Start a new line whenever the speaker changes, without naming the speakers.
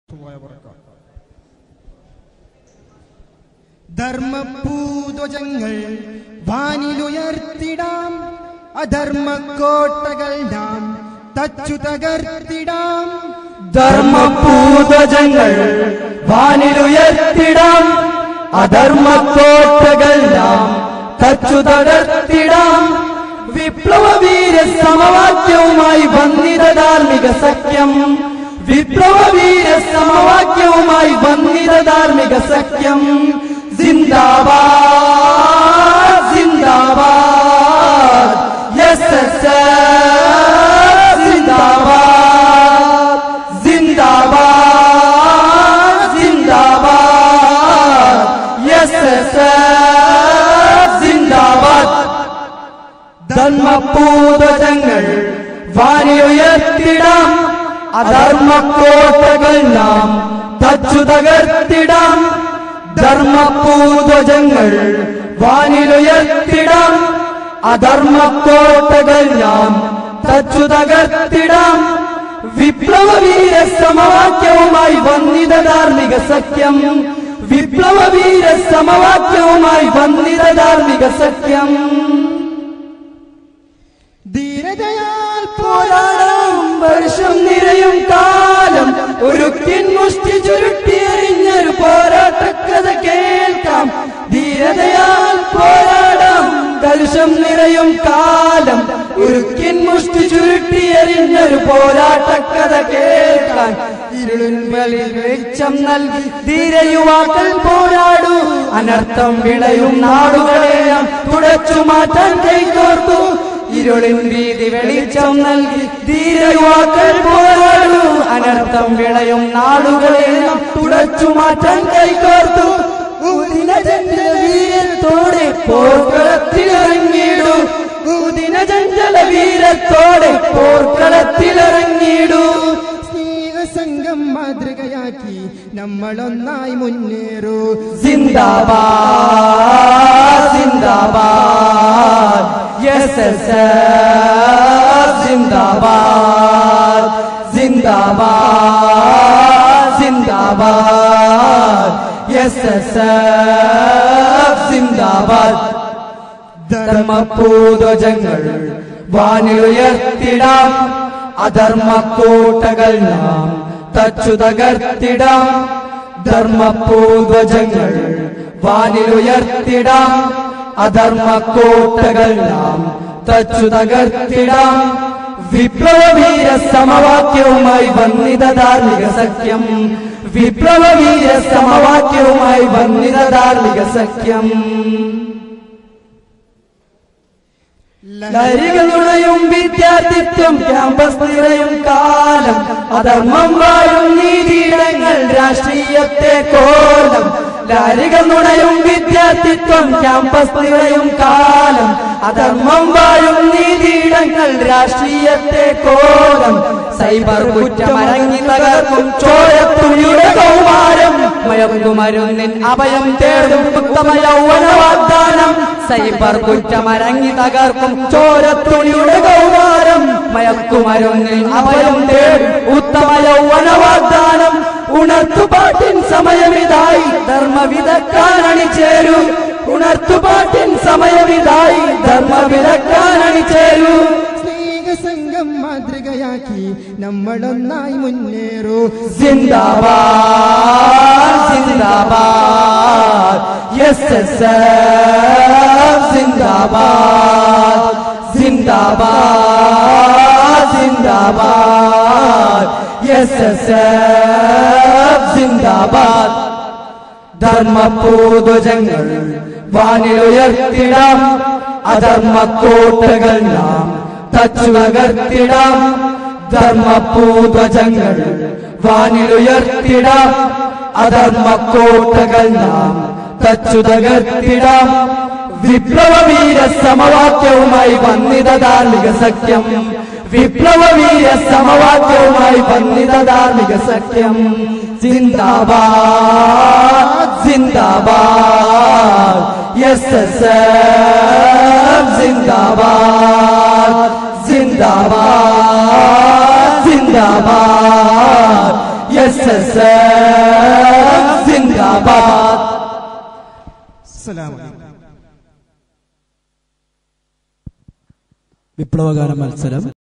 warahmatullahi wabarakatuh. ധർമ്മഭൂധ്വജങ്ങൾ വാനിലുയർത്തിടാം അധർമ്മക്കോട്ടകൾ നാം തച്ചു തകർത്തിടാം
ധർമ്മപൂതജങ്ങൾ വാനിലുയർത്തിടാം അധർമ്മക്കോട്ടകൾ നാം തച്ചു തകർത്തിടാം വിപ്ലവ വീര സമവാക്യവുമായി വന്നിത ധാർമ്മിക സഖ്യം വിപ്ലവ വീര സമവാക്യവുമായി വന്നിത ധാർമ്മിക സഖ്യം സിന്ദാബാദ് സിന്ദാബാദ് എസ് എസ് സിന്ദാബാദ് സിന്ദാബാദ് സിന്ദാബാദ് എസ് എസ് സിന്ദാബാദ് ധർമ്മപൂതജങ്ങൾ വാനിയുയർത്തിടാം അധർമ്മക്കോട്ടകൾ നാം തച്ചു തകർത്തിടാം ധർമ്മപൂതജങ്ങൾ വാനിലുയർത്തിടാം അധർമ്മക്കോട്ടകൾ നാം തച്ചു തകർത്തിടാം വിപ്ലവ വീര സമവാക്യവുമായി വന്നിത ധാർമ്മിക സഖ്യം വിപ്ലവ വീര സമവാക്യവുമായി വന്നിത ധാർമ്മിക സഖ്യം
ധീരതയാൽ
പോരാടാം വർഷം നിറയും കാലം ഒരുക്കിൻ മുഷ്ടി ചുരുട്ടിയെറിഞ്ഞൊരു പോരാട്ടക്കഥ കേൾക്കാം ധീരതയാൽ പോരാടാം കലുഷം നിറയും കാലം ഒരുക്കിൻ മുഷ്ടി ചുരുട്ടിയെറിഞ്ഞൊരു പോരാട്ടക്കഥ കേൾക്കാൻ ഇരുളിൻവലിൽ വെളിച്ചം നൽകി ധീരയുവാക്കൾ പോരാടൂ അനർത്ഥം വിളയും നാടുകളെല്ലാം തുടച്ചു മാറ്റാൻ കൈകോർത്തു ഇരുളിൻ വീതി വെളിച്ചം നൽകി ധീരയുവാക്കൾ പോരാടൂ അനർത്ഥം വിളയും നാടുകളെല്ലാം തുടച്ചു മാറ്റാൻ കൈകോർത്തു ഊതിനജന്യ വീരത്തോടെ പോർക്കളത്തിലിറങ്ങിയിടൂ ഊതിനജഞ്ചല വീരത്തോടെ പോർക്കളത്തിലിറങ്ങിയിടൂ
സ്നേഹസംഘം മാതൃകയാക്കി നമ്മളൊന്നായി മുന്നേറൂ
സിന്ദാബാദ് സിന്ദാബാദ് എസ് എസ് സിന്ദാബാദ് സിന്ദാബാദ് സിന്ദാബാദ് എസ് എസ് സിന്ദാബാദ് ധർമ്മപൂതജങ്ങൾ വാനിലുയർത്തിടാം അധർമ്മക്കോട്ടകൾ നാം തച്ചു തകർത്തിടാം ധർമ്മപൂതജങ്ങൾ വാനിലുയർത്തിടാം അധർമ്മക്കോട്ടകൾ നാം തച്ചു തകർത്തിടാം വിപ്ലവ വീര സമവാക്യവുമായി വന്നിത ധാർമ്മിക സഖ്യം വിപ്ലവ വീര സമവാക്യവുമായി വന്നിത ധാർമ്മിക സഖ്യം ലരികളുടെയും വിദ്യാർത്ഥിത്വം ക്യാമ്പസ് നിറയും കാലം അധർമ്മം വാഴും നീതിയിടങ്ങൾ രാഷ്ട്രീയത്തെ കോലം ലാരികൾ നുണയും വിദ്യാർത്ഥിത്വം ക്യാമ്പസ് നിറയും കാലം അധർമ്മം വാഴും നീതിയിടങ്ങൾ രാഷ്ട്രീയത്തെ കോലം സൈബർ കുറ്റമരങ്ങി തകർക്കും ചോരത്തുള്ളിയുടെ കൗമാരം മയക്കുമരുന്നിൻ അഭയം തേടും ഉത്തമ യൗവന വാഗ്ദാനം സൈബർ കുറ്റമരങ്ങി തകർക്കും ചോരത്തുള്ളിയുടെ കൗമാരം മയക്കുമരുന്നിൽ അഭയം തേടും ഉത്തമ യൗവന വാഗ്ദാനം ഉണർത്തുപാട്ടിൻ സമയമിതായി ധർമ്മവിദക്കാൻ അണിചേരൂ ഉണർത്തുപാട്ടിൻ സമയമിതായി ധർമ്മവിദക്കാൻ അണിചേരൂ
സ്നേഹസംഘം മാതൃകയാക്കി നമ്മളൊന്നായി മുന്നേറൂ
സിന്ദാബാദ് സിന്ദാബാദ് എസ് എസ് സിന്ദാബാദ് സിന്ദാബാദ് സിന്ദാബാദ് എസ് എസ് സിന്ദാബാദ് ധർമ്മപൂതജങ്ങൾ വാനിലുയർത്തിടാം അധർമ്മക്കോട്ടകൾ നാം തച്ചു തകർത്തിടാം ധർമ്മപൂതജങ്ങൾ വാനിലുയർത്തിടാം അധർമ്മക്കോട്ടകൾ നാം തച്ചു തകർത്തിടാം വിപ്ലവ വീര സമവാക്യവുമായി വന്നിത ധാർമ്മിക സഖ്യം വിപ്ലവ വീര സമവാക്യവുമായി വന്നിത ധാർമ്മിക സഖ്യം സിന്ദാബാദ് സിന്ദാബാദ് എസ് എസ് സിന്ദാബാദ് സിന്ദാബാദ് സിന്ദാബാദ് എസ് എസ് സിന്ദാബാദ്
അസ്സലാമു അലൈക്കും
വിപ്ലവഗാന മത്സരം